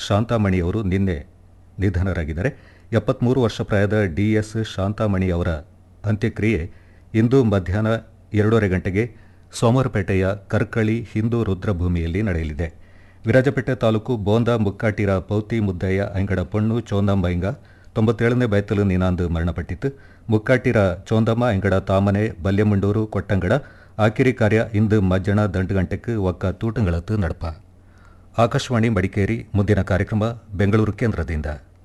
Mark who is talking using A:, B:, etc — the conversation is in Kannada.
A: ಶಾಂತಾಮಣಿ ಅವರು ನಿನ್ನೆ ನಿಧನರಾಗಿದ್ದಾರೆ ಎಪ್ಪತ್ಮೂರು ವರ್ಷ ಪ್ರಾಯದ ಡಿಎಸ್ ಶಾಂತಾಮಣಿ ಅವರ ಅಂತ್ಯಕ್ರಿಯೆ ಇಂದು ಮಧ್ಯಾಹ್ನ ಎರಡೂವರೆ ಗಂಟೆಗೆ ಸೋಮವಾರಪೇಟೆಯ ಕರ್ಕಳಿ ಹಿಂದೂ ರುದ್ರಭೂಮಿಯಲ್ಲಿ ನಡೆಯಲಿದೆ ವಿರಾಜಪೇಟೆ ತಾಲೂಕು ಬೋಂದ ಮುಕ್ಕಾಟಿರ ಪೌತಿ ಮುದ್ದಯ್ಯ ಅಂಗಡ ಪೊಣ್ಣು ಚೋಂದಂಬೈಂಗ ತೊಂಬತ್ತೇಳನೇ ಬೈತಲು ನೀನಾಂದು ಮರಣಪಟ್ಟಿತು ಮುಕ್ಕಾಟಿರ ಚೋಂದಮ್ಮ ಅಂಗಡ ತಾಮನೆ ಬಲ್ಯಮುಂಡೂರು ಕೊಟ್ಟಂಗಡ ಆಕಿರಿ ಕಾರ್ಯ ಇಂದು ಮಜ್ಜಣ ದಂಡುಗಂಟೆக்கு ಒಕ್ಕ ತೂಟಂಗಳತ್ತು ನಡಪ ಆಕಾಶವಾಣಿ ಮಡಿಕೇರಿ ಮುಂದಿನ ಕಾರ್ಯಕ್ರಮ ಬೆಂಗಳೂರು ಕೇಂದ್ರದಿಂದ